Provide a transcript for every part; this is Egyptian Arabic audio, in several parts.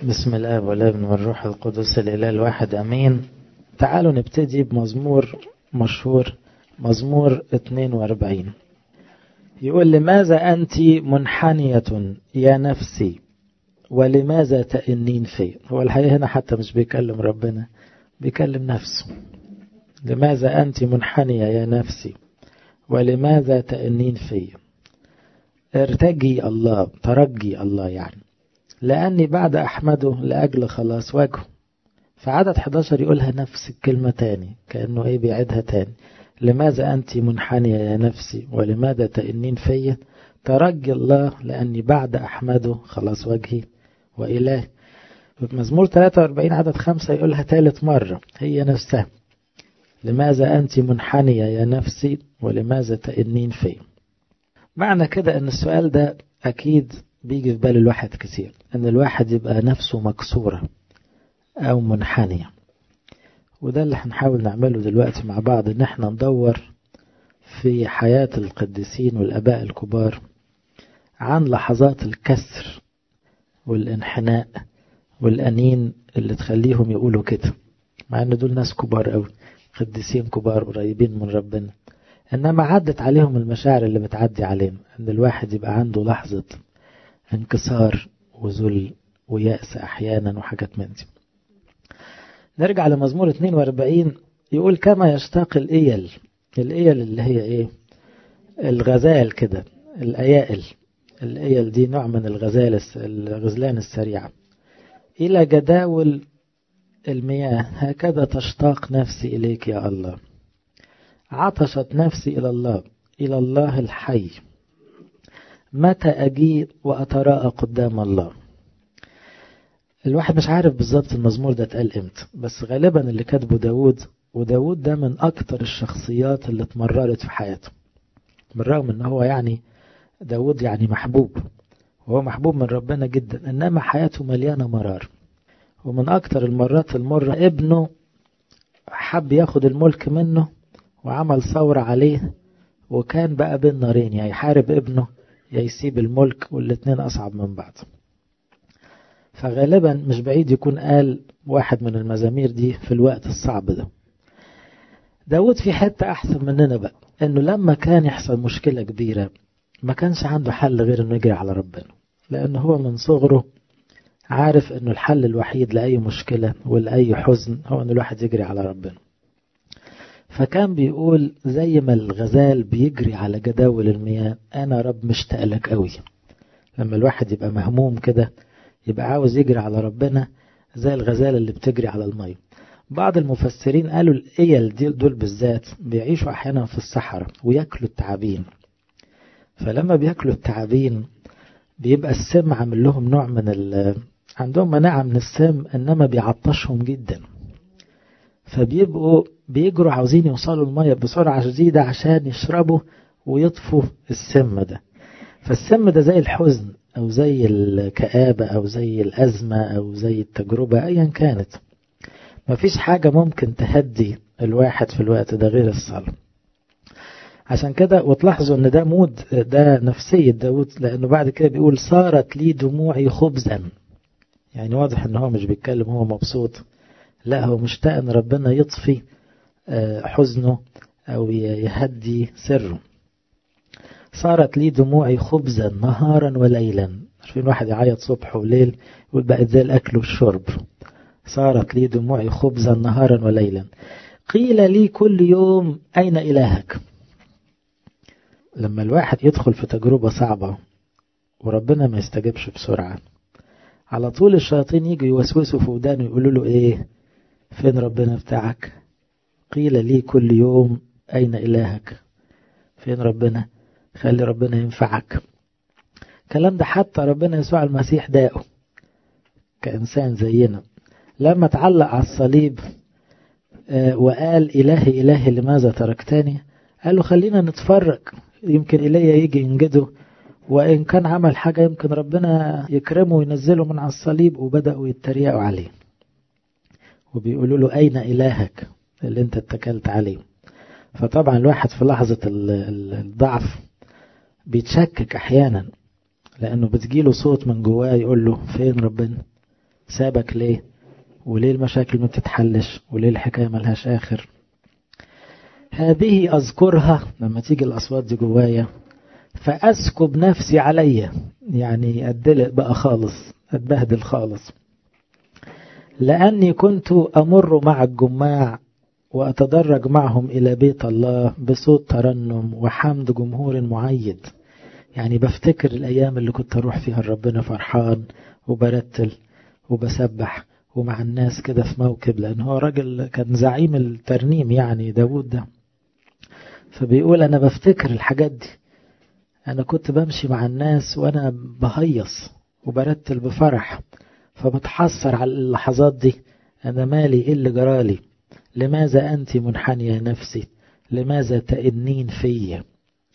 بسم الله والابن والروح القدس الإله الواحد أمين تعالوا نبتدي بمزمور مشهور مزمور 42 يقول لماذا أنت منحنية يا نفسي ولماذا تأنين في هو الحقيقة هنا حتى مش بيكلم ربنا بيكلم نفسه لماذا أنت منحنية يا نفسي ولماذا تأنين في ارتجي الله ترجي الله يعني لأني بعد أحمده لأجل خلاص وجهه فعدد 11 يقولها نفس الكلمة تاني كأنه إيه بيعيدها تاني لماذا أنت منحنية يا نفسي ولماذا تأنين في ترجي الله لأني بعد أحمده خلاص وجهي وإله مزمور 43 عدد 5 يقولها ثالث مرة هي نفسها لماذا أنت منحنية يا نفسي ولماذا تأنين في معنى كده أن السؤال ده أكيد بيجي في بال الواحد كتير أن الواحد يبقى نفسه مكسورة أو منحنية وده اللي هنحاول نعمله دلوقتي مع بعض ان احنا ندور في حياة القديسين والاباء الكبار عن لحظات الكسر والانحناء والانين اللي تخليهم يقولوا كده مع ان دول ناس كبار قوي قديسين كبار قريبين من ربنا انما عدت عليهم المشاعر اللي بتعدي علينا ان الواحد يبقى عنده لحظة انكسار وذل ويأس احيانا وحاجات من دي نرجع لمزمور 42 يقول كما يشتاق الإيل الإيل اللي هي إيه الغزال كده الأيائل الإيل دي نوع من الغزال الغزلان السريعة إلى جداول المياه هكذا تشتاق نفسي إليك يا الله عطشت نفسي إلى الله إلى الله الحي متى أجي وأتراءى قدام الله الواحد مش عارف بالظبط المزمور ده اتقال امتى بس غالبا اللي كاتبه داود وداود ده من اكتر الشخصيات اللي اتمررت في حياته بالرغم ان هو يعني داود يعني محبوب وهو محبوب من ربنا جدا انما حياته مليانة مرار ومن اكتر المرات المرة ابنه حب ياخد الملك منه وعمل ثورة عليه وكان بقى بين نارين يا يحارب ابنه يا يسيب الملك والاتنين اصعب من بعض فغالبا مش بعيد يكون قال واحد من المزامير دي في الوقت الصعب ده داود في حتة أحسن مننا بقى إنه لما كان يحصل مشكلة كبيرة ما كانش عنده حل غير إنه يجري على ربنا لأنه هو من صغره عارف إنه الحل الوحيد لأي مشكلة ولأي حزن هو إن الواحد يجري على ربنا فكان بيقول زي ما الغزال بيجري على جداول المياه أنا رب مشتاق لك قوي لما الواحد يبقى مهموم كده يبقى عاوز يجري على ربنا زي الغزالة اللي بتجري على المية بعض المفسرين قالوا الإيل دي دول بالذات بيعيشوا أحيانا في الصحراء ويأكلوا التعابين فلما بيأكلوا التعابين بيبقى السم عامل لهم نوع من ال عندهم مناعة من السم إنما بيعطشهم جدا فبيبقوا بيجروا عاوزين يوصلوا المية بسرعة شديدة عشان يشربوا ويطفوا السم ده فالسم ده زي الحزن أو زي الكآبة أو زي الأزمة أو زي التجربة أيا كانت مفيش حاجة ممكن تهدي الواحد في الوقت ده غير الصلاة عشان كده وتلاحظوا ان ده مود ده نفسية داود لانه بعد كده بيقول صارت لي دموعي خبزا يعني واضح ان هو مش بيتكلم هو مبسوط لا هو مشتاق ان ربنا يطفي حزنه او يهدي سره صارت لي دموعي خبزا نهارا وليلا عارفين واحد يعيط صبح وليل يقول بقت زي الاكل والشرب صارت لي دموعي خبزا نهارا وليلا قيل لي كل يوم اين الهك لما الواحد يدخل في تجربة صعبة وربنا ما يستجبش بسرعة على طول الشياطين يجوا يوسوسوا في ودانه يقولوا له ايه فين ربنا بتاعك قيل لي كل يوم اين الهك فين ربنا خلي ربنا ينفعك الكلام ده حتى ربنا يسوع المسيح داقه كإنسان زينا لما تعلق على الصليب وقال إلهي إلهي لماذا تركتني قال له خلينا نتفرج يمكن إلي يجي ينجده وإن كان عمل حاجة يمكن ربنا يكرمه وينزله من على الصليب وبدأوا يتريقوا عليه وبيقولوا له أين إلهك اللي انت اتكلت عليه فطبعا الواحد في لحظة الضعف بيتشكك أحيانا لأنه بتجيله صوت من جواه يقول له فين ربنا سابك ليه وليه المشاكل ما بتتحلش وليه الحكاية ملهاش آخر هذه أذكرها لما تيجي الأصوات دي جوايا فأسكب نفسي عليا يعني أدلق بقى خالص أتبهدل خالص لأني كنت أمر مع الجماع وأتدرج معهم إلى بيت الله بصوت ترنم وحمد جمهور معيد يعني بفتكر الأيام اللي كنت أروح فيها لربنا فرحان وبرتل وبسبح ومع الناس كده في موكب لأن هو راجل كان زعيم الترنيم يعني داود ده فبيقول أنا بفتكر الحاجات دي أنا كنت بمشي مع الناس وأنا بهيص وبرتل بفرح فبتحسر على اللحظات دي أنا مالي إيه اللي جرالي لماذا أنت منحنية نفسي لماذا تئنين في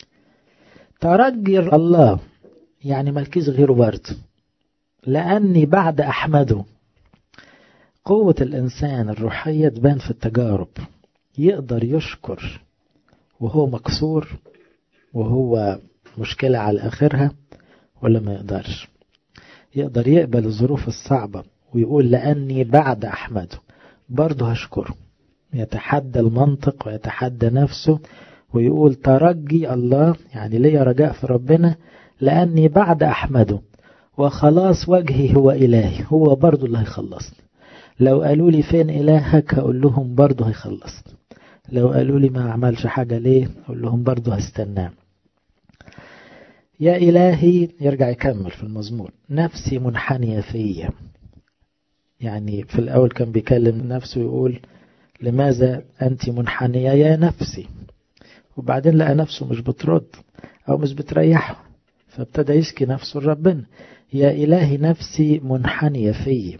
ترجي الله يعني ملكيش غيره برضه لأني بعد أحمده قوة الإنسان الروحية تبان في التجارب يقدر يشكر وهو مكسور وهو مشكلة على آخرها ولا ما يقدرش يقدر يقبل الظروف الصعبة ويقول لأني بعد أحمده برضه هشكره يتحدى المنطق ويتحدى نفسه ويقول ترجي الله يعني ليا رجاء في ربنا لأني بعد أحمده وخلاص وجهي هو إلهي هو برضه اللي هيخلصني لو قالوا لي فين إلهك هقول لهم برضه هيخلصني لو قالوا لي ما عملش حاجة ليه أقول لهم برضه هستناه يا إلهي يرجع يكمل في المزمور نفسي منحنية فيا يعني في الأول كان بيكلم نفسه يقول لماذا أنت منحنية يا نفسي وبعدين لقى نفسه مش بترد أو مش بتريحه فابتدى يشكي نفسه لربنا يا إلهي نفسي منحنية فيا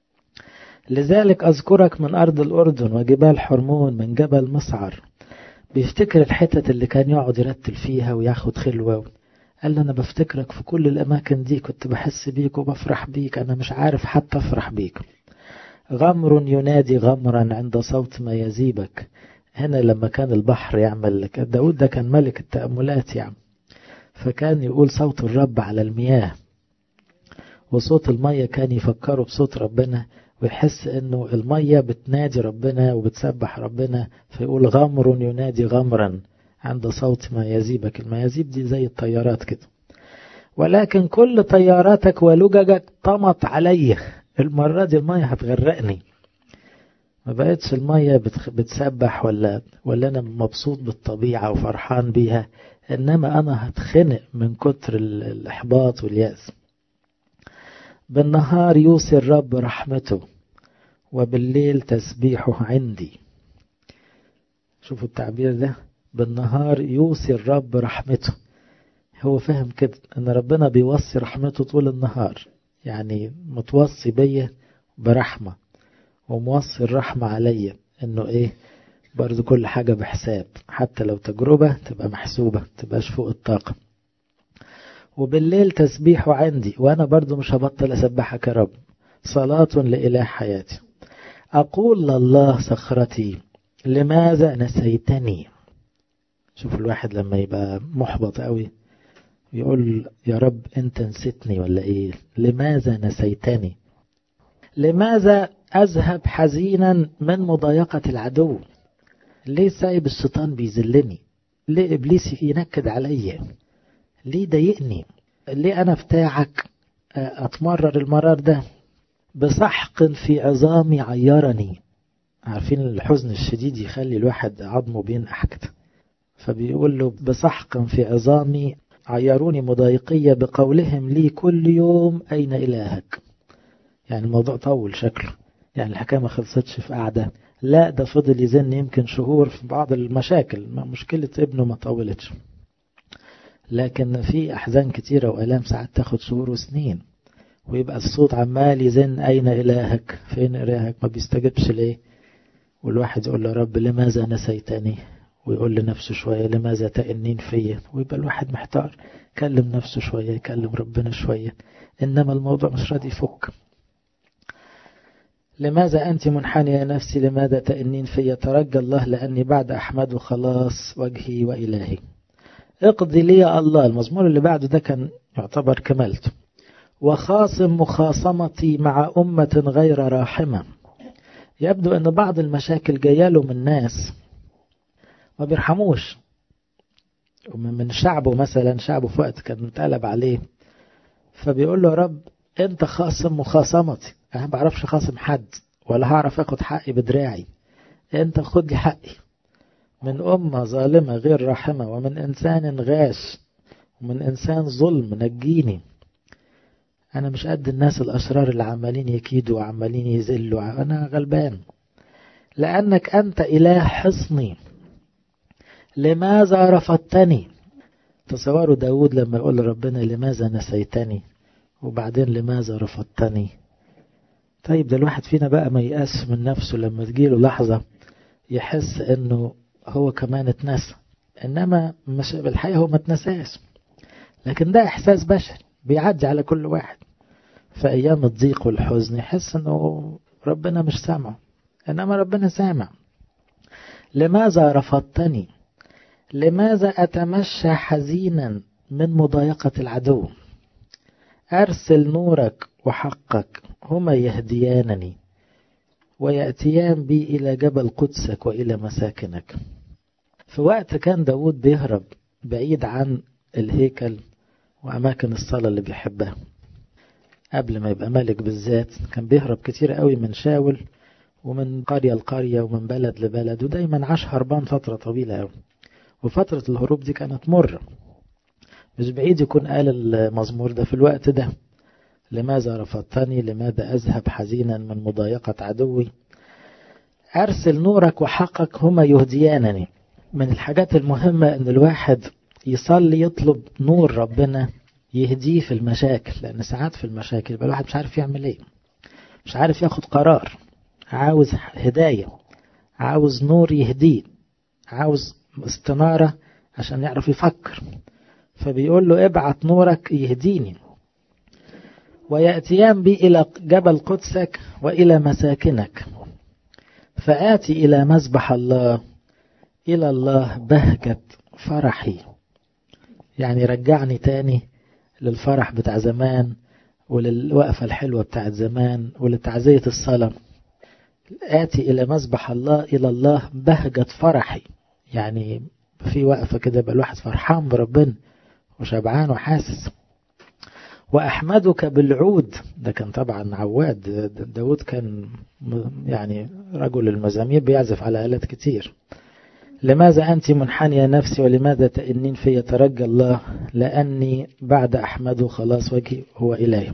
لذلك أذكرك من أرض الأردن وجبال حرمون من جبل مصعر بيفتكر الحتت اللي كان يقعد يرتل فيها وياخد خلوة قال له أنا بفتكرك في كل الأماكن دي كنت بحس بيك وبفرح بيك أنا مش عارف حتى أفرح بيك غمر ينادي غمرا عند صوت ما يزيبك هنا لما كان البحر يعمل لك داود ده كان ملك التأملات يعني فكان يقول صوت الرب على المياه وصوت المية كان يفكره بصوت ربنا ويحس انه المية بتنادي ربنا وبتسبح ربنا فيقول غمر ينادي غمرا عند صوت ما يزيبك الميازيب دي زي الطيارات كده ولكن كل طياراتك ولججك طمت علي المرة دي المية هتغرقني ما بقتش المية بتسبح ولا ولا أنا مبسوط بالطبيعة وفرحان بيها إنما أنا هتخنق من كتر الإحباط واليأس بالنهار يوصي الرب رحمته وبالليل تسبيحه عندي شوفوا التعبير ده بالنهار يوصي الرب رحمته هو فاهم كده ان ربنا بيوصي رحمته طول النهار يعني متوصي بيا برحمة وموصي الرحمة عليا انه ايه برضو كل حاجة بحساب حتى لو تجربة تبقى محسوبة تبقاش فوق الطاقة وبالليل تسبيحه عندي وانا برضو مش هبطل اسبحك يا رب صلاة لإله حياتي أقول لله صخرتي لماذا نسيتني شوف الواحد لما يبقى محبط قوي يقول يا رب انت نسيتني ولا ايه لماذا نسيتني لماذا اذهب حزينا من مضايقة العدو ليه سايب الشيطان بيذلني ليه ابليس ينكد عليا ليه ضايقني ليه انا بتاعك اتمرر المرار ده بسحق في عظامي عيرني عارفين الحزن الشديد يخلي الواحد عظمه بينقح كده فبيقول له بسحق في عظامي عيروني مضايقية بقولهم لي كل يوم أين إلهك يعني الموضوع طول شكله يعني الحكاية ما خلصتش في قعدة لا ده فضل يزن يمكن شهور في بعض المشاكل مشكلة ابنه ما طولتش لكن في أحزان كتيرة وألام ساعات تاخد شهور وسنين ويبقى الصوت عمال يزن أين إلهك فين إلهك ما بيستجبش ليه والواحد يقول له رب لماذا نسيتني ويقول لنفسه شوية لماذا تأنين فيا ويبقى الواحد محتار يكلم نفسه شوية يكلم ربنا شوية إنما الموضوع مش راضي يفك لماذا أنت منحنية يا نفسي لماذا تأنين فيا ترجى الله لأني بعد أحمد خلاص وجهي وإلهي اقضي لي الله المزمور اللي بعده ده كان يعتبر كملته وخاصم مخاصمتي مع أمة غير راحمة يبدو أن بعض المشاكل جايه له من ناس ما بيرحموش من شعبه مثلا شعبه في وقت كان متقلب عليه فبيقول له يا رب انت خاصم مخاصمتي انا ما بعرفش خاصم حد ولا هعرف اخد حقي بدراعي انت خد لي حقي من أمة ظالمة غير رحمة ومن إنسان غاش ومن إنسان ظلم نجيني أنا مش قد الناس الأشرار اللي عمالين يكيدوا وعمالين يذلوا أنا غلبان لأنك أنت إله حصني لماذا رفضتني تصوروا داود لما يقول ربنا لماذا نسيتني وبعدين لماذا رفضتني طيب ده الواحد فينا بقى ما يقاس من نفسه لما تجيله لحظة يحس انه هو كمان اتنسى انما مش بالحقيقة هو ما اتنساش لكن ده احساس بشري بيعدي على كل واحد في ايام الضيق والحزن يحس انه ربنا مش سامعه انما ربنا سامع لماذا رفضتني لماذا اتمشى حزينا من مضايقة العدو ارسل نورك وحقك هما يهديانني ويأتيان بي إلى جبل قدسك وإلى مساكنك في وقت كان داود بيهرب بعيد عن الهيكل وأماكن الصلاة اللي بيحبها قبل ما يبقى ملك بالذات كان بيهرب كتير قوي من شاول ومن قرية لقرية ومن بلد لبلد ودايما عاش هربان فترة طويلة قوي وفترة الهروب دي كانت مرة مش بعيد يكون قال المزمور ده في الوقت ده لماذا رفضتني لماذا أذهب حزينا من مضايقة عدوي أرسل نورك وحقك هما يهديانني من الحاجات المهمة أن الواحد يصلي يطلب نور ربنا يهديه في المشاكل لأن ساعات في المشاكل يبقى الواحد مش عارف يعمل ايه مش عارف ياخد قرار عاوز هداية عاوز نور يهديه عاوز استنارة عشان يعرف يفكر فبيقول له ابعت نورك يهديني ويأتيان بي إلى جبل قدسك وإلى مساكنك فآتي إلى مذبح الله إلى الله بهجة فرحي يعني رجعني تاني للفرح بتاع زمان وللوقفة الحلوة بتاعت زمان ولتعزية الصلاة آتي إلى مذبح الله إلى الله بهجة فرحي يعني في وقفة كده يبقى الواحد فرحان بربنا وشبعان وحاسس وأحمدك بالعود ده كان طبعا عواد داود كان يعني رجل المزامير بيعزف على آلات كتير لماذا أنت منحنية نفسي ولماذا تأنين في يترجى الله لأني بعد أحمده خلاص وجهي هو إلهي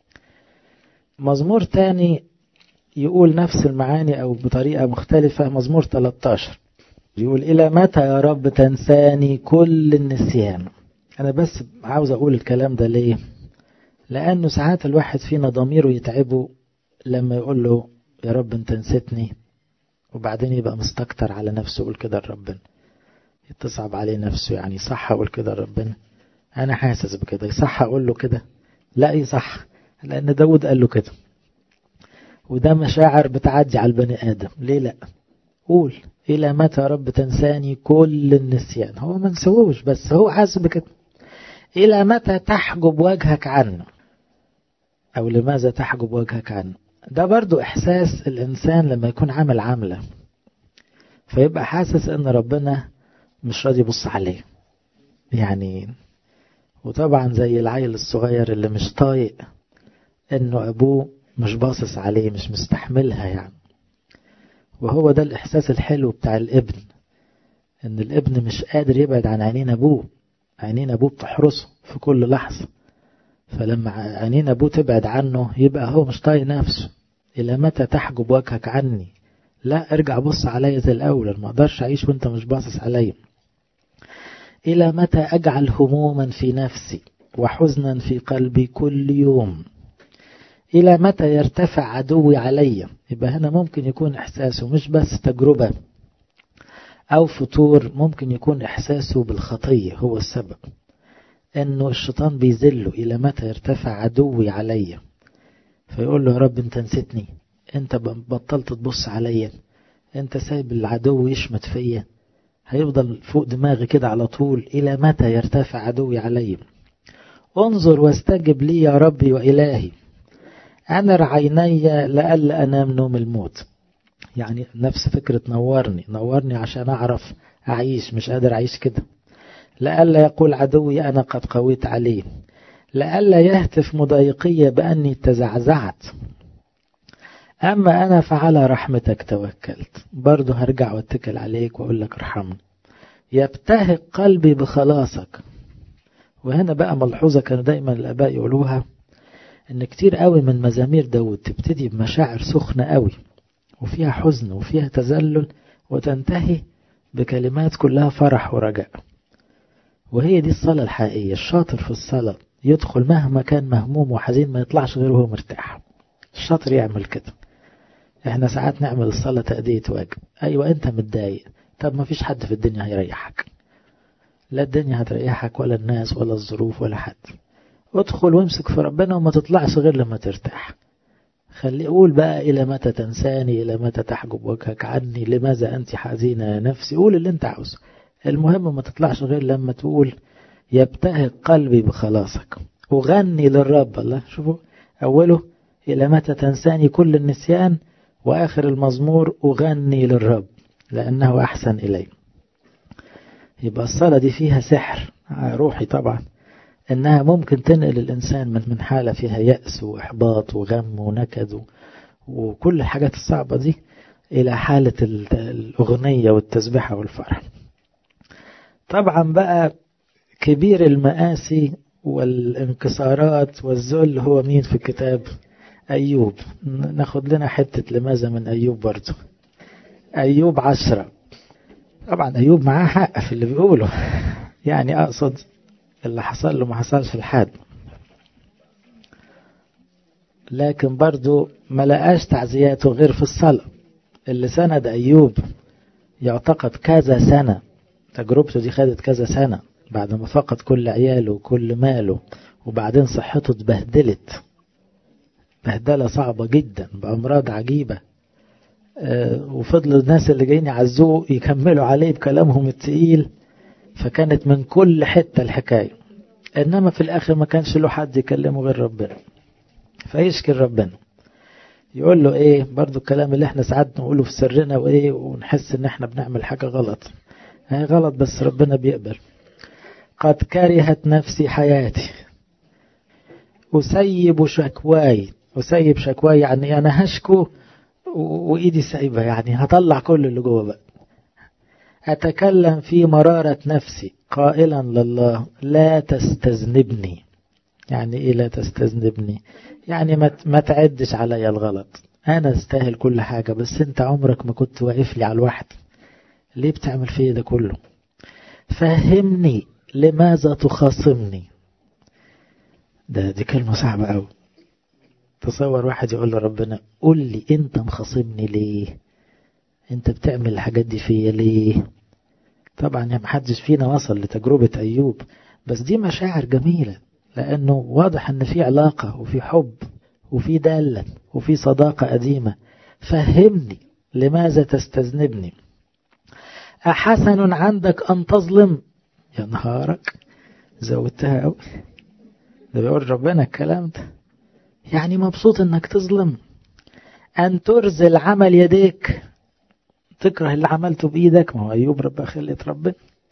مزمور تاني يقول نفس المعاني أو بطريقة مختلفة مزمور 13 يقول إلى متى يا رب تنساني كل النسيان أنا بس عاوز أقول الكلام ده ليه لأنه ساعات الواحد فينا ضميره يتعبه لما يقول له يا رب انت نسيتني وبعدين يبقى مستكتر على نفسه يقول كده لربنا تصعب عليه نفسه يعني صح اقول كده لربنا انا حاسس بكده يصح اقول له كده لا يصح لان داود قال له كده وده مشاعر بتعدي على البني ادم ليه لا قول الى متى يا رب تنساني كل النسيان هو ما نسووش بس هو حاسس بكده الى متى تحجب وجهك عنه أو لماذا تحجب وجهك عنه ده برضو إحساس الإنسان لما يكون عامل عاملة فيبقى حاسس إن ربنا مش راضي يبص عليه يعني وطبعا زي العيل الصغير اللي مش طايق إنه أبوه مش باصص عليه مش مستحملها يعني وهو ده الإحساس الحلو بتاع الابن إن الابن مش قادر يبعد عن عينين أبوه عينين أبوه بتحرسه في كل لحظة فلما عينين أبوه تبعد عنه يبقى هو مش طايق نفسه إلى متى تحجب وجهك عني لا ارجع بص عليا زي الأول ما أقدرش أعيش وأنت مش باصص عليا إلى متى أجعل هموما في نفسي وحزنا في قلبي كل يوم إلى متى يرتفع عدوي علي يبقى هنا ممكن يكون إحساسه مش بس تجربة أو فطور ممكن يكون إحساسه بالخطية هو السبب انه الشيطان بيذله الى متى يرتفع عدوي عليا فيقول له يا رب انت نسيتني انت بطلت تبص عليا انت سايب العدو يشمت فيا هيفضل فوق دماغي كده على طول الى متى يرتفع عدوي عليا انظر واستجب لي يا ربي وإلهي أنر عيني لألا أنام نوم الموت يعني نفس فكرة نورني نورني عشان أعرف أعيش مش قادر أعيش كده لألا يقول عدوي أنا قد قويت عليه لألا يهتف مضايقية بأني تزعزعت أما أنا فعلى رحمتك توكلت برضه هرجع واتكل عليك وأقول لك ارحمني يبتهق قلبي بخلاصك وهنا بقى ملحوظة كانوا دايما الآباء يقولوها إن كتير قوي من مزامير داود تبتدي بمشاعر سخنة قوي وفيها حزن وفيها تذلل وتنتهي بكلمات كلها فرح ورجاء وهي دي الصلاة الحقيقية الشاطر في الصلاة يدخل مهما كان مهموم وحزين ما يطلعش غير وهو مرتاح الشاطر يعمل كده احنا ساعات نعمل الصلاة تأدية واجب ايوه انت متضايق طب ما فيش حد في الدنيا هيريحك لا الدنيا هتريحك ولا الناس ولا الظروف ولا حد ادخل وامسك في ربنا وما تطلعش غير لما ترتاح خلي قول بقى إلى متى تنساني إلى متى تحجب وجهك عني لماذا أنت حزينة يا نفسي قول اللي أنت عاوزه المهم ما تطلعش غير لما تقول يبتهق قلبي بخلاصك وغني للرب الله شوفوا أوله إلى متى تنساني كل النسيان وآخر المزمور أغني للرب لأنه أحسن إلي يبقى الصلاة دي فيها سحر روحي طبعا إنها ممكن تنقل الإنسان من من حالة فيها يأس وإحباط وغم ونكد وكل الحاجات الصعبة دي إلى حالة الأغنية والتسبيحة والفرح طبعا بقى كبير المآسي والانكسارات والذل هو مين في الكتاب أيوب ناخد لنا حتة لماذا من أيوب برضه أيوب عشرة طبعا أيوب معاه حق في اللي بيقوله يعني أقصد اللي حصل له ما حصلش لحد لكن برضه ما لقاش تعزياته غير في الصلاة اللي سند أيوب يعتقد كذا سنة تجربته دي خدت كذا سنة بعد ما فقد كل عياله وكل ماله وبعدين صحته اتبهدلت بهدلة صعبة جدا بأمراض عجيبة أه وفضلوا الناس اللي جايين يعزوه يكملوا عليه بكلامهم التقيل فكانت من كل حتة الحكاية إنما في الآخر ما كانش له حد يكلمه غير ربنا فيشكر ربنا يقول له ايه برضو الكلام اللي احنا ساعات نقوله في سرنا وايه ونحس ان احنا بنعمل حاجة غلط هي غلط بس ربنا بيقبل قد كرهت نفسي حياتي أسيب شكواي أسيب شكواي يعني أنا هشكو وإيدي سايبة يعني هطلع كل اللي جوه بقى أتكلم في مرارة نفسي قائلا لله لا تستذنبني يعني إيه لا تستذنبني يعني ما ما تعدش عليا الغلط أنا استاهل كل حاجة بس أنت عمرك ما كنت واقف لي على الواحد ليه بتعمل فيه ده كله فهمني لماذا تخاصمني ده دي كلمة صعبة أوي تصور واحد يقول لربنا قول لي انت مخاصمني ليه انت بتعمل الحاجات دي فيا ليه طبعا يا محدش فينا وصل لتجربة أيوب بس دي مشاعر جميلة لأنه واضح أن في علاقة وفي حب وفي دالة وفي صداقة قديمة فهمني لماذا تستذنبني أحسن عندك أن تظلم يا نهارك زودتها أوي ده بيقول ربنا الكلام ده يعني مبسوط انك تظلم ان ترزل عمل يديك تكره اللي عملته بايدك ما هو ايوب رب خلة ربنا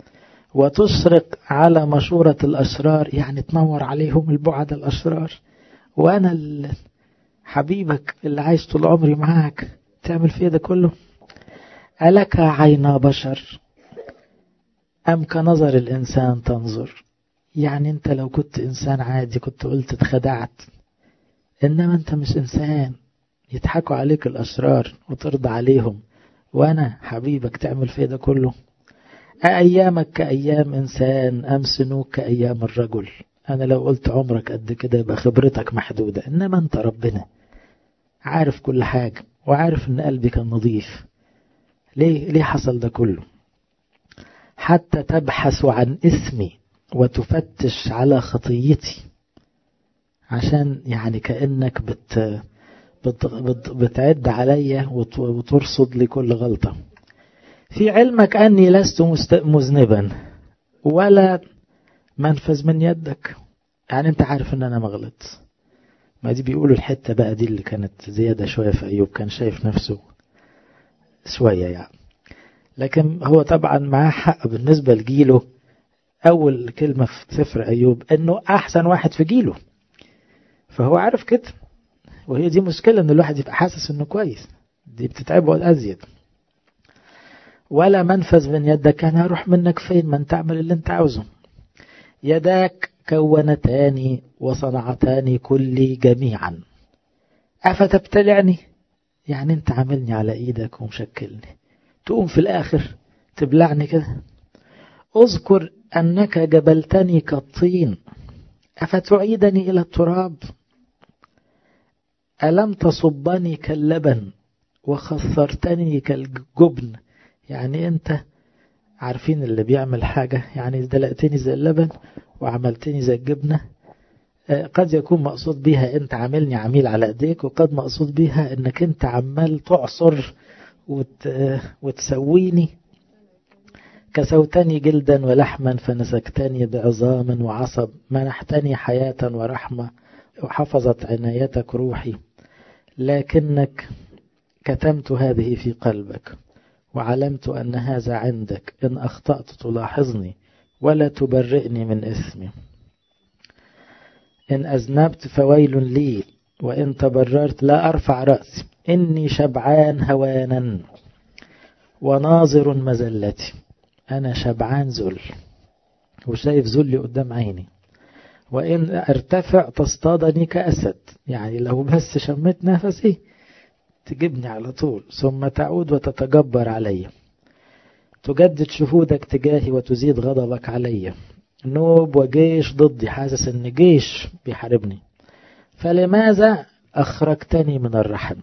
وتشرق على مشورة الاشرار يعني تنور عليهم البعد الاشرار وانا حبيبك اللي عايش طول عمري معاك تعمل فيه ده كله ألك عينا بشر أم كنظر الإنسان تنظر يعني أنت لو كنت إنسان عادي كنت قلت اتخدعت إنما أنت مش إنسان يضحكوا عليك الأشرار وترضى عليهم وأنا حبيبك تعمل في ده كله أأيامك كأيام إنسان أم سنوك كأيام الرجل أنا لو قلت عمرك قد كده يبقى خبرتك محدودة إنما أنت ربنا عارف كل حاجة وعارف إن قلبي كان نظيف ليه ليه حصل ده كله حتى تبحث عن اسمي وتفتش على خطيتي عشان يعني كأنك بت بت بت بتعد عليا وترصد لي كل غلطة في علمك أني لست مذنبا ولا منفذ من يدك يعني انت عارف ان انا مغلط ما دي بيقولوا الحتة بقى دي اللي كانت زيادة شوية في أيوب كان شايف نفسه شوية يعني لكن هو طبعا معاه حق بالنسبة لجيله أول كلمة في سفر أيوب أنه أحسن واحد في جيله فهو عارف كده وهي دي مشكلة أن الواحد يبقى حاسس أنه كويس دي بتتعبه الأزيد ولا منفذ من يدك أنا هروح منك فين من تعمل اللي أنت عاوزه يداك كونتان وصنعتان كلي جميعا أفتبتلعني يعني أنت عاملني على إيدك ومشكلني تقوم في الآخر تبلعني كده اذكر أنك جبلتني كالطين أفتعيدني إلى التراب ألم تصبني كاللبن وخسرتني كالجبن يعني أنت عارفين اللي بيعمل حاجة يعني دلقتني زي اللبن وعملتني زي الجبنة قد يكون مقصود بيها انت عاملني عميل على ايديك وقد مقصود بيها انك انت عمال تعصر وت... وتسويني كسوتني جلدا ولحما فنسكتني بعظام وعصب منحتني حياة ورحمة وحفظت عنايتك روحي لكنك كتمت هذه في قلبك وعلمت أن هذا عندك إن أخطأت تلاحظني ولا تبرئني من إثمي إن أذنبت فويل لي وإن تبررت لا أرفع رأسي إني شبعان هوانا وناظر مزلتي أنا شبعان ذل وشايف ذلي قدام عيني وإن ارتفع تصطادني كأسد يعني لو بس شميت نفسي تجيبني على طول ثم تعود وتتجبر علي تجدد شهودك تجاهي وتزيد غضبك علي نوب وجيش ضدي حاسس ان جيش بيحاربني فلماذا أخرجتني من الرحم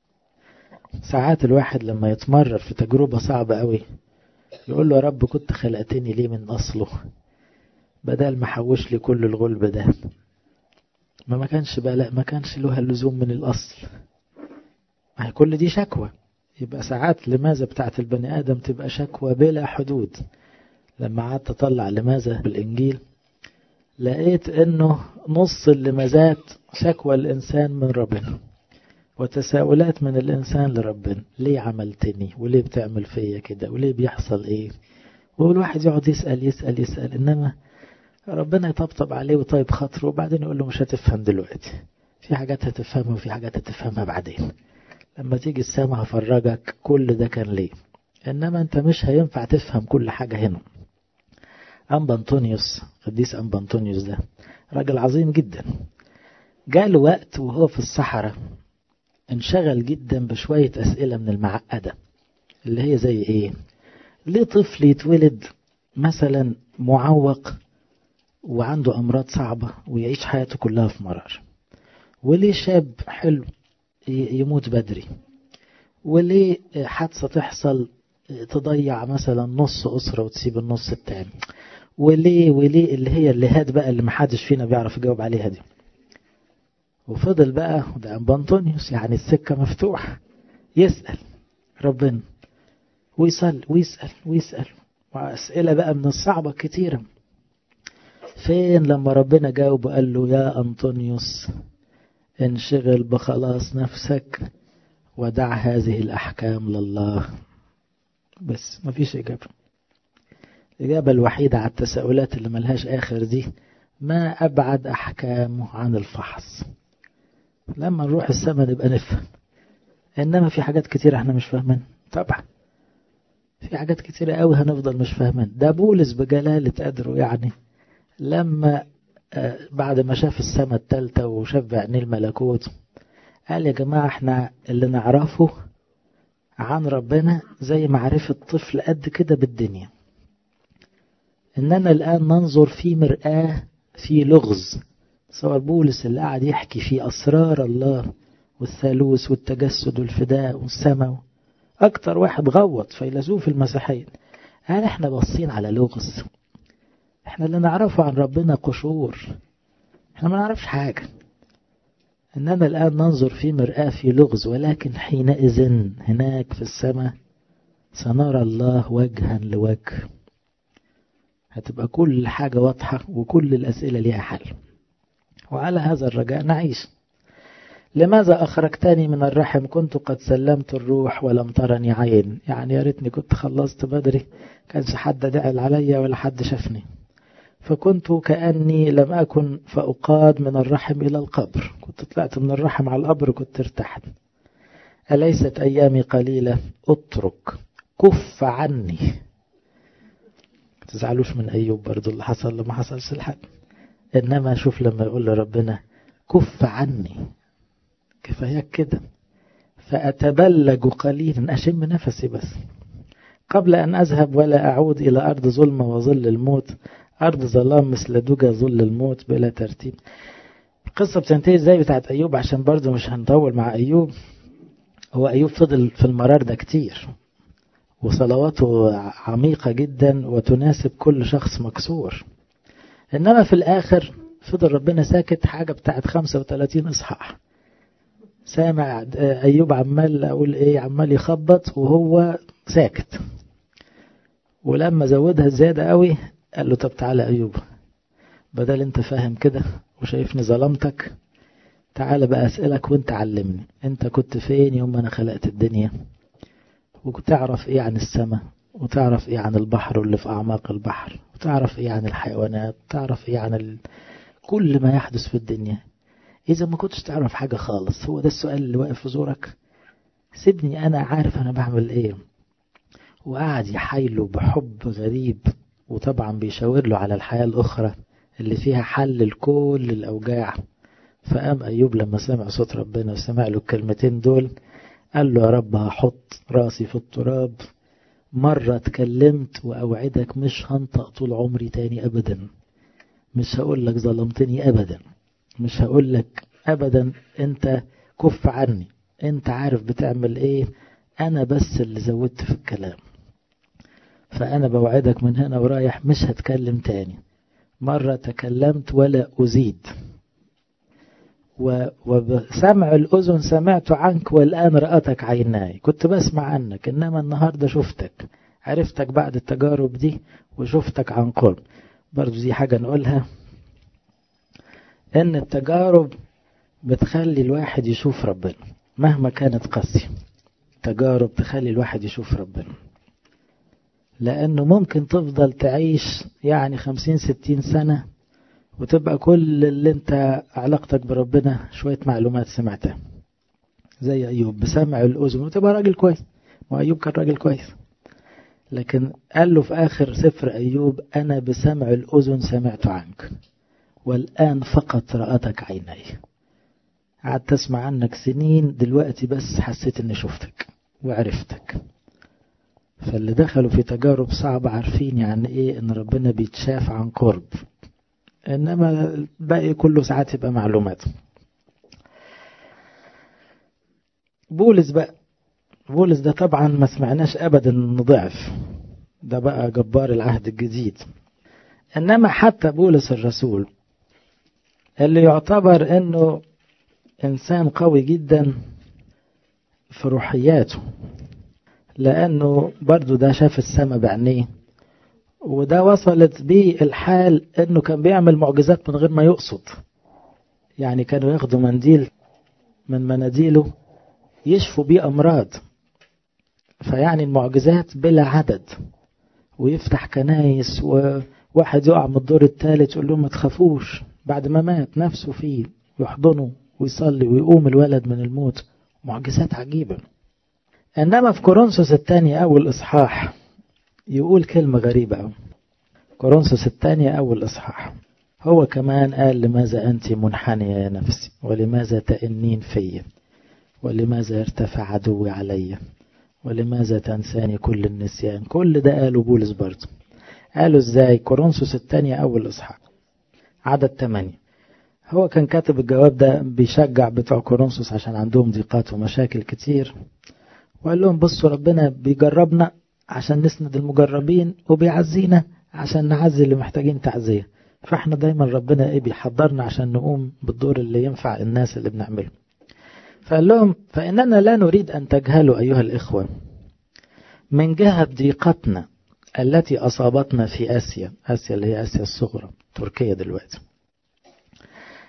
ساعات الواحد لما يتمرر في تجربة صعبة قوي يقول له يا رب كنت خلقتني ليه من أصله بدل ما حوش لي كل الغلب ده ما ما كانش بقى ما كانش له اللزوم من الأصل ما هي كل دي شكوى يبقى ساعات لماذا بتاعت البني آدم تبقى شكوى بلا حدود لما قعدت أطلع لماذا بالإنجيل لقيت أنه نص اللمازات شكوى الإنسان من ربنا وتساؤلات من الإنسان لربنا ليه عملتني وليه بتعمل فيا كده وليه بيحصل إيه والواحد يقعد يسأل يسأل يسأل إنما ربنا يطبطب عليه وطيب خاطره وبعدين يقول له مش هتفهم دلوقتي في حاجات هتفهمها وفي حاجات هتفهمها بعدين لما تيجي السما هفرجك كل ده كان ليه إنما أنت مش هينفع تفهم كل حاجة هنا أنبا أنطونيوس قديس أنبا أنطونيوس ده راجل عظيم جدا جاله وقت وهو في الصحراء انشغل جدا بشوية أسئلة من المعقدة اللي هي زي إيه ليه طفل يتولد مثلا معوق وعنده أمراض صعبة ويعيش حياته كلها في مرار وليه شاب حلو يموت بدري وليه حادثة تحصل تضيع مثلا نص أسرة وتسيب النص التاني وليه وليه اللي هي اللي هاد بقى اللي محدش فينا بيعرف يجاوب عليها دي وفضل بقى ده أنبانطونيوس يعني السكة مفتوحة يسأل ربنا ويسأل ويسأل ويسأل وأسئلة بقى من الصعبة كتيرة فين لما ربنا جاوب وقال له يا أنطونيوس انشغل بخلاص نفسك ودع هذه الأحكام لله بس مفيش إجابة الإجابة الوحيدة على التساؤلات اللي ملهاش آخر دي ما أبعد أحكامه عن الفحص لما نروح السماء نبقى نفهم إنما في حاجات كتيرة احنا مش فاهمين طبعا في حاجات كتيرة قوي هنفضل مش فاهمين ده بولس بجلالة قدره يعني لما بعد ما شاف السماء التالتة وشاف بعينيه الملكوت قال يا جماعة احنا اللي نعرفه عن ربنا زي معرفة طفل قد كده بالدنيا إننا الآن ننظر في مرآة في لغز صور بولس اللي قاعد يحكي في أسرار الله والثالوث والتجسد والفداء والسماء أكتر واحد غوط فيلسوف المسيحيين قال احنا باصين على لغز احنا اللي نعرفه عن ربنا قشور احنا ما نعرفش حاجة إننا الآن ننظر في مرآة في لغز ولكن حينئذ هناك في السماء سنرى الله وجها لوجه هتبقى كل حاجة واضحة وكل الأسئلة ليها حل وعلى هذا الرجاء نعيش لماذا أخرجتني من الرحم كنت قد سلمت الروح ولم ترني عين يعني يا ريتني كنت خلصت بدري كانش حد دعل عليا ولا حد شافني فكنت كأني لم أكن فأقاد من الرحم إلى القبر كنت طلعت من الرحم على القبر كنت ارتحت أليست أيامي قليلة اترك كف عني تزعلوش من أيوب برضو اللي حصل لما حصلش الحد إنما شوف لما يقول لربنا كف عني كفاياك كده فأتبلج قليلا أشم نفسي بس قبل أن أذهب ولا أعود إلى أرض ظلمة وظل الموت أرض ظلام مثل دجى ظل الموت بلا ترتيب القصة بتنتهي ازاي بتاعت أيوب عشان برضو مش هنطول مع أيوب هو أيوب فضل في المرار ده كتير وصلواته عميقة جدا وتناسب كل شخص مكسور إنما في الآخر فضل ربنا ساكت حاجة بتاعت 35 إصحاح سامع أيوب عمال أقول إيه عمال يخبط وهو ساكت ولما زودها زيادة قوي قال له طب تعالى أيوب بدل أنت فاهم كده وشايفني ظلمتك تعالى بقى أسألك وانت علمني انت كنت فين يوم أنا خلقت الدنيا وتعرف ايه عن السماء وتعرف ايه عن البحر واللي في أعماق البحر وتعرف ايه عن الحيوانات وتعرف ايه عن ال... كل ما يحدث في الدنيا إذا ما كنتش تعرف حاجة خالص هو ده السؤال اللي واقف في زورك سيبني أنا عارف أنا بعمل إيه وقعد يحايله بحب غريب وطبعا بيشاور له على الحياة الأخرى اللي فيها حل لكل الأوجاع فقام أيوب لما سمع صوت ربنا وسمع له الكلمتين دول قال له يا رب هحط راسي في التراب مرة اتكلمت وأوعدك مش هنطق طول عمري تاني أبدا مش هقول لك ظلمتني أبدا مش هقول لك أبدا أنت كف عني أنت عارف بتعمل إيه أنا بس اللي زودت في الكلام فأنا بوعدك من هنا ورايح مش هتكلم تاني مرة تكلمت ولا أزيد وبسمع الأذن سمعت عنك والآن رأتك عيناي كنت بسمع عنك إنما النهاردة شفتك عرفتك بعد التجارب دي وشفتك عن قرب برضو دي حاجة نقولها إن التجارب بتخلي الواحد يشوف ربنا مهما كانت قاسية تجارب تخلي الواحد يشوف ربنا لأنه ممكن تفضل تعيش يعني خمسين ستين سنة وتبقى كل اللي انت علاقتك بربنا شوية معلومات سمعتها زي أيوب بسمع الأذن وتبقى راجل كويس وأيوب كان راجل كويس لكن قال له في آخر سفر أيوب أنا بسمع الأذن سمعت عنك والآن فقط رأتك عيني قعدت تسمع عنك سنين دلوقتي بس حسيت اني شفتك وعرفتك فاللي دخلوا في تجارب صعبة عارفين يعني ايه ان ربنا بيتشاف عن قرب انما الباقي كله ساعات يبقى معلومات بولس بقى بولس ده طبعا ما سمعناش ابدا انه ضعف ده بقى جبار العهد الجديد انما حتى بولس الرسول اللي يعتبر انه انسان قوي جدا في روحياته لانه برضو ده شاف السماء بعينيه وده وصلت بيه الحال انه كان بيعمل معجزات من غير ما يقصد يعني كانوا ياخدوا منديل من مناديله يشفوا بيه امراض فيعني المعجزات بلا عدد ويفتح كنايس وواحد يقع من الدور الثالث يقول لهم ما تخافوش بعد ما مات نفسه فيه يحضنه ويصلي ويقوم الولد من الموت معجزات عجيبة إنما في كورنثوس الثانية أول إصحاح يقول كلمة غريبة أوي كورنثوس الثانية أول إصحاح هو كمان قال لماذا أنت منحنية يا نفسي ولماذا تئنين في ولماذا ارتفع عدوي علي ولماذا تنساني كل النسيان كل ده قاله بولس برضه قالوا ازاي كورنثوس الثانية أول إصحاح عدد 8 هو كان كاتب الجواب ده بيشجع بتوع كورنثوس عشان عندهم ضيقات ومشاكل كتير وقال لهم بصوا ربنا بيجربنا عشان نسند المجربين وبيعزينا عشان نعزي اللي محتاجين تعزية فاحنا دايما ربنا ايه بيحضرنا عشان نقوم بالدور اللي ينفع الناس اللي بنعمله فقال لهم فإننا لا نريد أن تجهلوا أيها الإخوة من جهة ضيقتنا التي أصابتنا في آسيا آسيا اللي هي آسيا الصغرى تركيا دلوقتي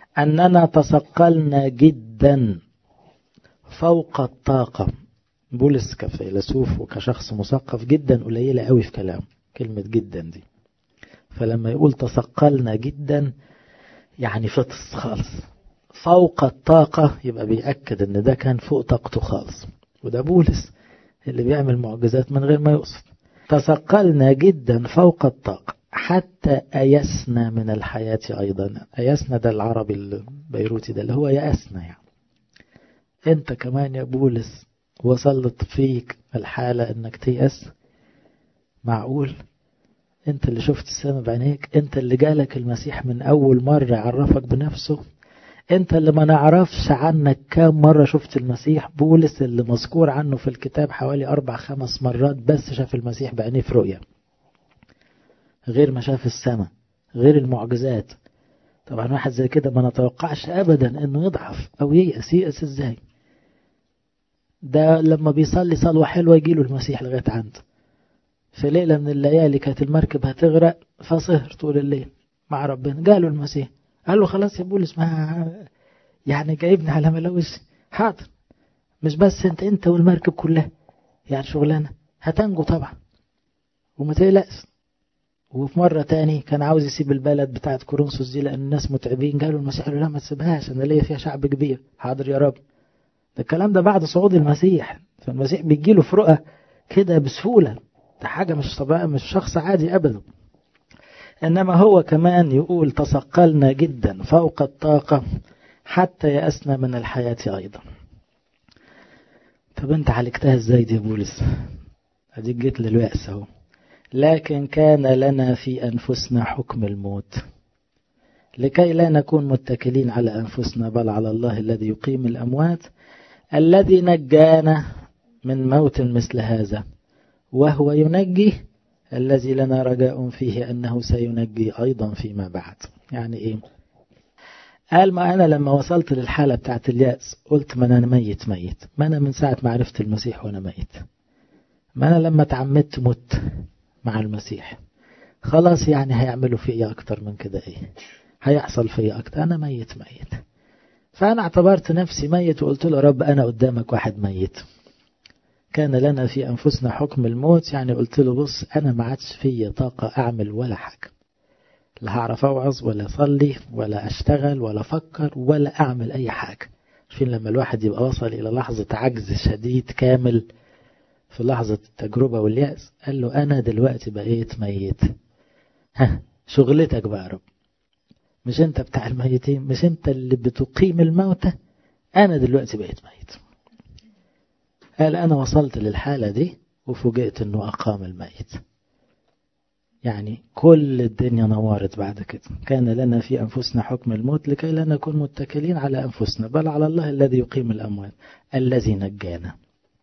أننا تثقلنا جدا فوق الطاقة بولس كفيلسوف وكشخص مثقف جدا قليلة قوي في كلامه كلمة جدا دي فلما يقول تثقلنا جدا يعني فطس خالص فوق الطاقة يبقى بيأكد ان ده كان فوق طاقته خالص وده بولس اللي بيعمل معجزات من غير ما يقصد تثقلنا جدا فوق الطاقة حتى أيسنا من الحياة أيضا أيسنا ده العربي البيروتي ده اللي هو يأسنا يعني انت كمان يا بولس وصلت فيك الحالة انك تيأس معقول انت اللي شفت السماء بعينيك انت اللي جالك المسيح من اول مرة يعرفك بنفسه انت اللي ما نعرفش عنك كام مرة شفت المسيح بولس اللي مذكور عنه في الكتاب حوالي اربع خمس مرات بس شاف المسيح بعينيه في رؤية غير ما شاف السماء غير المعجزات طبعا واحد زي كده ما نتوقعش ابدا انه يضعف او ييأس ييأس ازاي ده لما بيصلي صلوة حلوة يجيله المسيح لغاية عنده في ليلة من الليالي كانت المركب هتغرق فسهر طول الليل مع ربنا جاله المسيح قال له خلاص يا بولس ما يعني جايبني على ملوث حاضر مش بس انت انت والمركب كلها يعني شغلانة هتنجو طبعا وما تقلقش وفي مرة تاني كان عاوز يسيب البلد بتاعت كورنثوس دي لأن الناس متعبين قالوا المسيح قال له لا ما تسيبهاش أنا ليا فيها شعب كبير حاضر يا رب ده الكلام ده بعد صعود المسيح فالمسيح بيجيله في رؤى كده بسهولة ده حاجة مش طبيعية مش شخص عادي أبدا إنما هو كمان يقول تثقلنا جدا فوق الطاقة حتى يأسنا من الحياة أيضا طب أنت عالجتها إزاي دي يا بولس أديك جيت لليأس أهو لكن كان لنا في أنفسنا حكم الموت لكي لا نكون متكلين على أنفسنا بل على الله الذي يقيم الأموات الذي نجانا من موت مثل هذا وهو ينجي الذي لنا رجاء فيه أنه سينجي أيضا فيما بعد يعني إيه قال ما أنا لما وصلت للحالة بتاعت اليأس قلت ما أنا ميت ميت ما أنا من ساعة ما عرفت المسيح وأنا ميت ما أنا لما تعمدت مت مع المسيح خلاص يعني هيعملوا فيا أكتر من كده إيه هيحصل فيا أكتر أنا ميت ميت فأنا اعتبرت نفسي ميت وقلت له رب أنا قدامك واحد ميت كان لنا في أنفسنا حكم الموت يعني قلت له بص أنا ما عادش فيا طاقة أعمل ولا حاجة لا هعرف أوعظ ولا أصلي ولا أشتغل ولا أفكر ولا أعمل أي حاجة عارفين لما الواحد يبقى وصل إلى لحظة عجز شديد كامل في لحظة التجربة واليأس قال له أنا دلوقتي بقيت ميت ها شغلتك بقى رب مش أنت بتاع الميتين مش أنت اللي بتقيم الموتى أنا دلوقتي بقيت ميت قال أنا وصلت للحالة دي وفوجئت أنه أقام الميت يعني كل الدنيا نورت بعد كده كان لنا في أنفسنا حكم الموت لكي لا نكون متكلين على أنفسنا بل على الله الذي يقيم الأموات الذي نجانا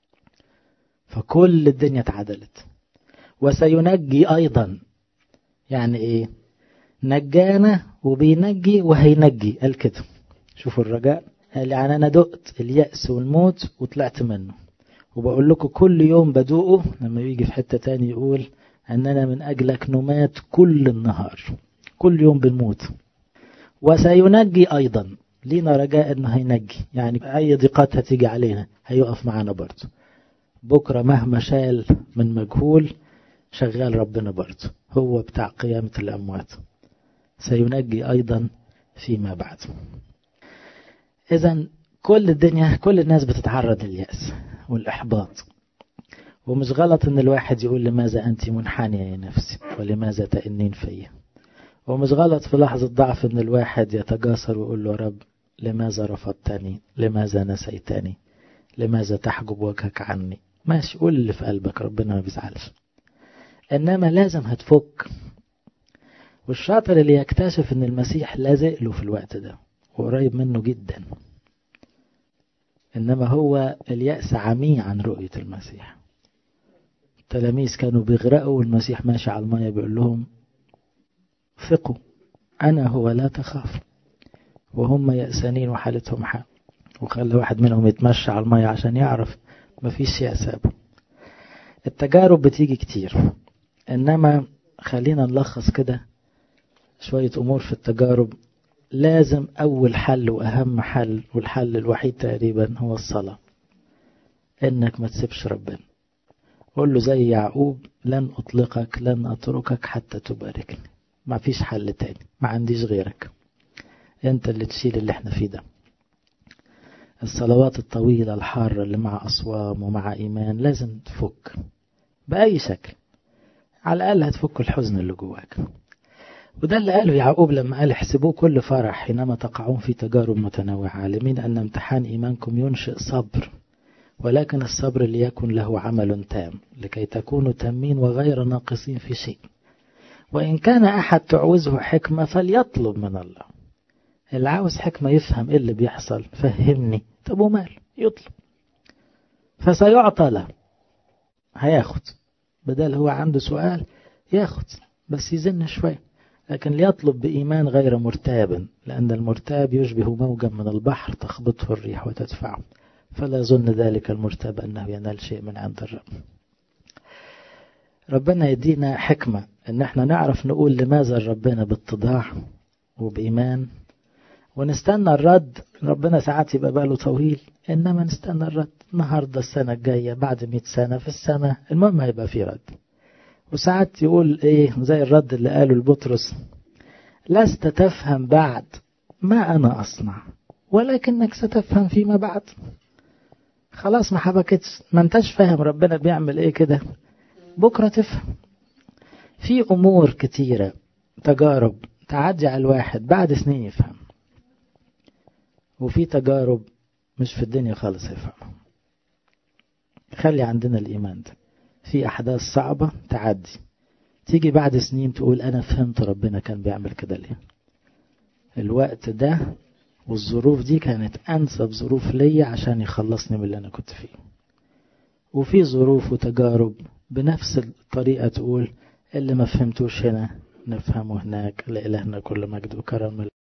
فكل الدنيا اتعدلت وسينجي أيضا يعني إيه نجانا وبينجي وهينجي قال كده شوفوا الرجاء قال يعني أنا دقت اليأس والموت وطلعت منه وبقول لكم كل يوم بدوقه لما يجي في حتة تاني يقول أننا من أجلك نمات كل النهار كل يوم بنموت وسينجي أيضا لينا رجاء أنه هينجي يعني أي ضيقات هتيجي علينا هيقف معانا برضه بكرة مهما شال من مجهول شغال ربنا برضه هو بتاع قيامة الأموات سينجي أيضا فيما بعد إذا كل الدنيا كل الناس بتتعرض لليأس والإحباط ومش غلط ان الواحد يقول لماذا انت منحنية يا نفسي ولماذا تأنين فيا ومش غلط في لحظة ضعف ان الواحد يتجاسر ويقول له رب لماذا رفضتني لماذا نسيتني لماذا تحجب وجهك عني ماشي قول اللي في قلبك ربنا ما بيزعلش انما لازم هتفك والشاطر اللي يكتشف ان المسيح لازق له في الوقت ده وقريب منه جدا انما هو اليأس عمي عن رؤية المسيح التلاميذ كانوا بيغرقوا والمسيح ماشي على المية بيقول لهم ثقوا أنا هو لا تخاف وهم يأسانين وحالتهم حال وخلى واحد منهم يتمشى على المية عشان يعرف مفيش يأس أبه التجارب بتيجي كتير إنما خلينا نلخص كده شوية أمور في التجارب لازم أول حل وأهم حل والحل الوحيد تقريبا هو الصلاة إنك ما تسيبش ربنا قول له زي يعقوب لن أطلقك لن أتركك حتى تباركني ما فيش حل تاني ما عنديش غيرك انت اللي تشيل اللي احنا فيه ده الصلوات الطويلة الحارة اللي مع أصوام ومع إيمان لازم تفك بأي شكل على الأقل هتفك الحزن اللي جواك وده اللي قاله يعقوب لما قال احسبوه كل فرح حينما تقعون في تجارب متنوعة عالمين أن امتحان إيمانكم ينشئ صبر ولكن الصبر ليكن له عمل تام لكي تكونوا تامين وغير ناقصين في شيء وإن كان أحد تعوزه حكمة فليطلب من الله اللي عاوز حكمة يفهم إيه اللي بيحصل فهمني طب ومال يطلب فسيعطى له هياخد بدل هو عنده سؤال ياخد بس يزن شوية لكن ليطلب بإيمان غير مرتاب لأن المرتاب يشبه موجا من البحر تخبطه الريح وتدفعه فلا يظن ذلك المرتاب أنه ينال شيء من عند الرب ربنا يدينا حكمة ان احنا نعرف نقول لماذا ربنا باتضاع وبإيمان ونستنى الرد ربنا ساعات يبقى باله طويل إنما نستنى الرد النهاردة السنة الجاية بعد مئة سنة في السماء المهم هيبقى في رد وساعات يقول ايه زي الرد اللي قاله لبطرس لست تفهم بعد ما أنا أصنع ولكنك ستفهم فيما بعد خلاص ما حبكتش ما انتش فاهم ربنا بيعمل ايه كده بكرة تفهم في أمور كتيرة تجارب تعدي على الواحد بعد سنين يفهم وفي تجارب مش في الدنيا خالص يفهم خلي عندنا الإيمان ده في أحداث صعبة تعدي تيجي بعد سنين تقول أنا فهمت ربنا كان بيعمل كده ليه الوقت ده والظروف دي كانت أنسب ظروف ليا عشان يخلصني من اللي أنا كنت فيه وفي ظروف وتجارب بنفس الطريقة تقول اللي ما فهمتوش هنا نفهمه هناك لإلهنا كل مجد وكرم